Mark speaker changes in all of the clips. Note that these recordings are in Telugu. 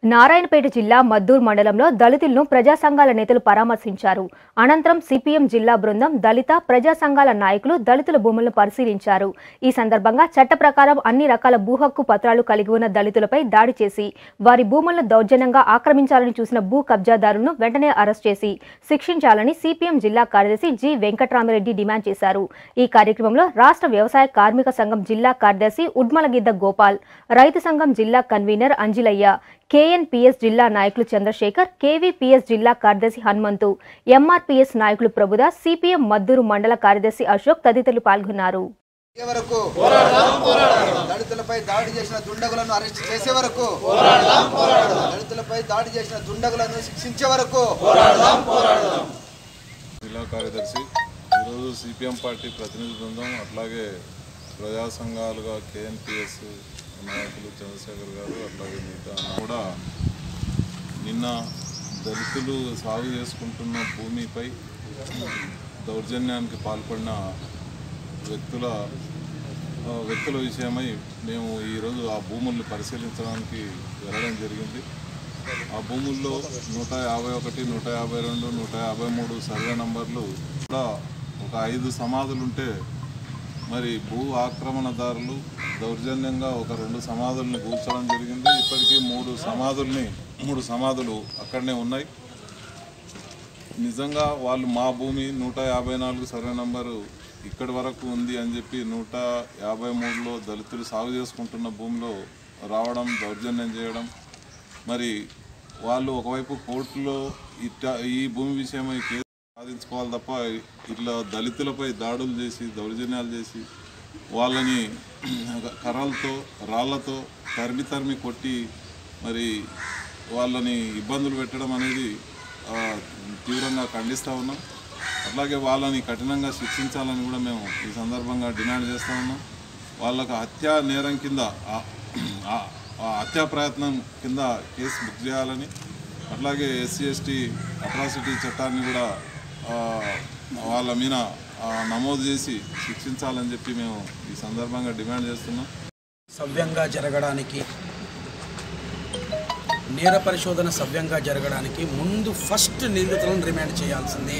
Speaker 1: నారాయణపేట జిల్లా మద్దూర్ మండలంలో దళితులను ప్రజా సంఘాల నేతలు పరామర్శించారు అనంతరం సిపిఎం జిల్లా బృందం దళిత ప్రజా సంఘాల నాయకులు దళితుల భూములను పరిశీలించారు ఈ సందర్భంగా చట్ట ప్రకారం అన్ని రకాల భూ హక్కు పత్రాలు కలిగి ఉన్న దళితులపై దాడి చేసి వారి భూములను దౌర్జన్యంగా ఆక్రమించాలని చూసిన భూ కబ్జాదారులను వెంటనే అరెస్ట్ చేసి శిక్షించాలని సిపిఎం జిల్లా కార్యదర్శి జి వెంకట్రామిరెడ్డి డిమాండ్ చేశారు ఈ కార్యక్రమంలో రాష్ట్ర వ్యవసాయ కార్మిక సంఘం జిల్లా కార్యదర్శి ఉడ్మలగిద్ద గోపాల్ రైతు సంఘం జిల్లా కన్వీనర్ అంజిలయ్య కేఎన్పిఎస్ జిల్లా నాయకులు చంద్రశేఖర్ కేవీపీఎస్ జిల్లా కార్యదర్శి హనుమంతు ఎంఆర్పీఎస్ నాయకులు ప్రభుదాస్ సిపిఎం మద్దూరు మండల కార్యదర్శి అశోక్ తదితరులు పాల్గొన్నారు
Speaker 2: చేసే వరకు దళితులపై దాడి చేసిన దుండగులను అరెస్ట్ చేసే వరకు దళితులపై దాడి చేసిన దుండగులను శిక్షించే వరకు
Speaker 3: జిల్లా కార్యదర్శి ఈరోజు సిపిఎం పార్టీ ప్రతినిధి బృందం అట్లాగే ప్రజా సంఘాలుగా కేఎన్పిఎస్ నాయకులు చంద్రశేఖర్ గారు అట్లాగే మిగతా కూడా నిన్న దళితులు సాగు చేసుకుంటున్న భూమిపై దౌర్జన్యానికి పాల్పడిన వ్యక్తుల ఆ, వ్యక్తుల విషయమై మేము ఈరోజు ఆ భూముల్ని పరిశీలించడానికి వెళ్ళడం జరిగింది ఆ భూముల్లో నూట యాభై ఒకటి నూట యాభై రెండు నూట యాభై మూడు సర్వే నంబర్లు కూడా ఒక ఐదు సమాధులు ఉంటే మరి భూ ఆక్రమణదారులు దౌర్జన్యంగా ఒక రెండు సమాధుల్ని కూర్చోవడం జరిగింది ఇప్పటికీ మూడు సమాధుల్ని మూడు సమాధులు అక్కడనే ఉన్నాయి నిజంగా వాళ్ళు మా భూమి నూట యాభై నాలుగు సర్వే నంబరు ఇక్కడి వరకు ఉంది అని చెప్పి నూట యాభై మూడులో దళితులు సాగు చేసుకుంటున్న భూమిలో రావడం దౌర్జన్యం చేయడం మరి వాళ్ళు ఒకవైపు కోర్టులో ఇట్లా ఈ భూమి విషయమై కేసు సాధించుకోవాలి తప్ప ఇట్లా దళితులపై దాడులు చేసి దౌర్జన్యాలు చేసి వాళ్ళని కర్రలతో రాళ్లతో తరిమి తరిమి కొట్టి మరి వాళ్ళని ఇబ్బందులు పెట్టడం అనేది ఆ, తీవ్రంగా ఖండిస్తూ ఉన్నాం అట్లాగే వాళ్ళని కఠినంగా శిక్షించాలని కూడా మేము ఈ సందర్భంగా డిమాండ్ చేస్తూ ఉన్నాం వాళ్ళకు హత్యా నేరం కింద ఆ- ఆ- ఆ హత్యా ప్రయత్నం కింద కేసు బుక్ చేయాలని అట్లాగే ఎస్సీ ఎస్టీ అట్రాసిటీ చట్టాన్ని కూడా ఆ, వాళ్ళ మీద ఆ, నమోదు చేసి శిక్షించాలని చెప్పి మేము ఈ సందర్భంగా డిమాండ్ చేస్తున్నాం
Speaker 4: సవ్యంగా జరగడానికి నేర పరిశోధన సవ్యంగా జరగడానికి ముందు ఫస్ట్ నిందితులను రిమాండ్ చేయాల్సిందే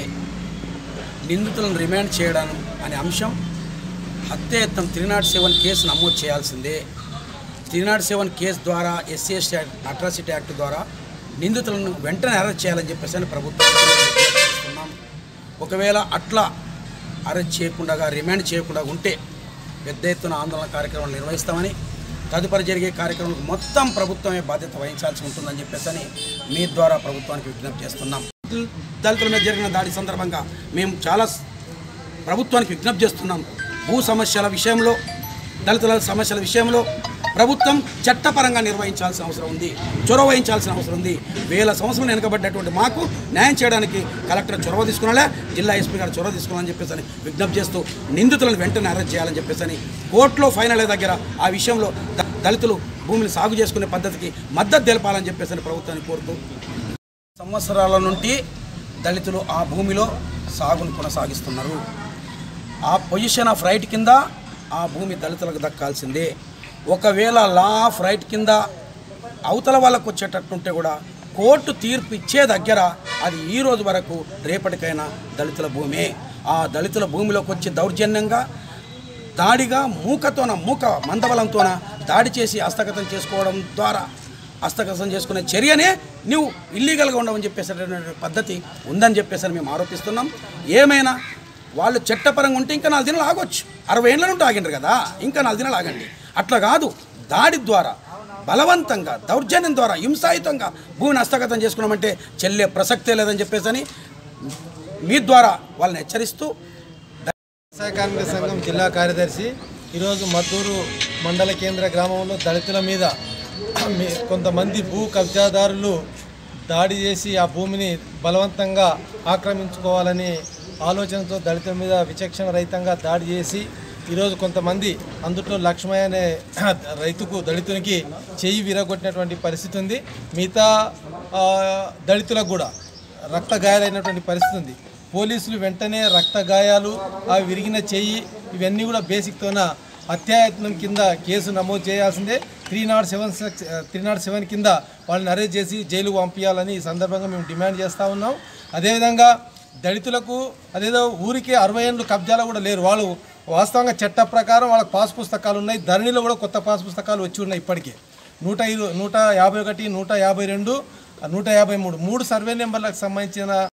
Speaker 4: నిందితులను రిమాండ్ చేయడం అనే అంశం హత్యాయత్నం త్రీ నాట్ సెవెన్ కేసు నమోదు చేయాల్సిందే త్రీ నాట్ సెవెన్ కేసు ద్వారా ఎస్సీ ఎస్టీ అట్రాసిటీ యాక్ట్ ద్వారా నిందితులను వెంటనే అరెస్ట్ చేయాలని చెప్పేసి అని ప్రభుత్వం చేస్తున్నాం ఒకవేళ అట్లా అరెస్ట్ చేయకుండా రిమాండ్ చేయకుండా ఉంటే పెద్ద ఎత్తున ఆందోళన కార్యక్రమాలు నిర్వహిస్తామని తదుపరి జరిగే కార్యక్రమం మొత్తం ప్రభుత్వమే బాధ్యత వహించాల్సి ఉంటుందని చెప్పేసి అని మీ ద్వారా ప్రభుత్వానికి విజ్ఞప్తి చేస్తున్నాం దళితుల మీద జరిగిన దాడి సందర్భంగా మేము చాలా ప్రభుత్వానికి విజ్ఞప్తి చేస్తున్నాం భూ సమస్యల విషయంలో దళితుల సమస్యల విషయంలో ప్రభుత్వం చట్టపరంగా నిర్వహించాల్సిన అవసరం ఉంది చొరవ వహించాల్సిన అవసరం ఉంది వేల సంవత్సరాలు వెనుకబడ్డటువంటి మాకు న్యాయం చేయడానికి కలెక్టర్ చొరవ తీసుకున్నాలే జిల్లా ఎస్పీ గారు చొరవ తీసుకోవాలని చెప్పేసి అని విజ్ఞప్తి చేస్తూ నిందితులను వెంటనే అరెస్ట్ చేయాలని చెప్పేసి అని కోర్టులో ఫైనల్ దగ్గర ఆ విషయంలో ద- దళితులు భూమిని సాగు చేసుకునే పద్ధతికి మద్దతు తెలపాలని చెప్పేసి అని ప్రభుత్వాన్ని కోరుతూ సంవత్సరాల నుండి దళితులు ఆ భూమిలో సాగును కొనసాగిస్తున్నారు ఆ పొజిషన్ ఆఫ్ రైట్ కింద ఆ భూమి దళితులకు దక్కాల్సిందే ఒకవేళ లా ఆఫ్ రైట్ కింద అవతల వాళ్ళకు వచ్చేటట్టుంటే కూడా కోర్టు తీర్పు ఇచ్చే దగ్గర అది ఈ రోజు వరకు రేపటికైనా దళితుల భూమే ఆ దళితుల భూమిలోకి వచ్చి దౌర్జన్యంగా దాడిగా మూకతోన మూక మందబలంతోన దాడి చేసి హస్తగతం చేసుకోవడం ద్వారా హస్తగతం చేసుకునే చర్యనే నువ్వు ఇల్లీగల్గా ఉండవని చెప్పేసేటటువంటి పద్ధతి ఉందని చెప్పేసి మేము ఆరోపిస్తున్నాం ఏమైనా వాళ్ళు చట్టపరంగా ఉంటే ఇంకా నాలుగు దినాలు ఆగొచ్చు అరవై ఏళ్ళ నుండి ఆగిండ్రు కదా ఇంకా నాలుగు దినాలు ఆగండి అట్లా కాదు దాడి ద్వారా బలవంతంగా దౌర్జన్యం ద్వారా హింసాయుతంగా భూమిని హస్తగతం చేసుకున్నామంటే చెల్లే ప్రసక్తే లేదని చెప్పేసి అని మీ ద్వారా వాళ్ళని హెచ్చరిస్తూ
Speaker 5: వ్యవసాయ కార్మిక సంఘం జిల్లా కార్యదర్శి ఈరోజు మద్దూరు మండల కేంద్ర గ్రామంలో దళితుల మీద మీ- కొంతమంది భూ కబ్జాదారులు దాడి చేసి ఆ భూమిని బలవంతంగా ఆక్రమించుకోవాలని ఆలోచనతో దళితుల మీద విచక్షణ రహితంగా దాడి చేసి ఈరోజు కొంతమంది అందులో లక్ష్మయ్య అనే రైతుకు దళితునికి చెయ్యి విరగొట్టినటువంటి పరిస్థితి ఉంది మిగతా ఆ, దళితులకు కూడా రక్త గాయాలైనటువంటి పరిస్థితి ఉంది పోలీసులు వెంటనే రక్త గాయాలు ఆ విరిగిన చెయ్యి ఇవన్నీ కూడా బేసిక్తోన హత్యాయత్నం కింద కేసు నమోదు చేయాల్సిందే three not seven three not seven కింద వాళ్ళని అరెస్ట్ చేసి జైలుకు పంపించాలని ఈ సందర్భంగా మేము డిమాండ్ చేస్తూ ఉన్నాం అదేవిధంగా దళితులకు అదేదో ఊరికి అరవై ఏళ్ళు కబ్జాలో కూడా లేరు వాళ్ళు వాస్తవంగా చట్ట ప్రకారం వాళ్ళకి పాస్ పుస్తకాలు ఉన్నాయి ధరణిలో కూడా కొత్త పాస్ పుస్తకాలు వచ్చి ఉన్నాయి ఇప్పటికే నూట ఇరు నూట యాభై ఒకటి నూట యాభై రెండు నూట యాభై మూడు మూడు సర్వే నెంబర్లకు సంబంధించిన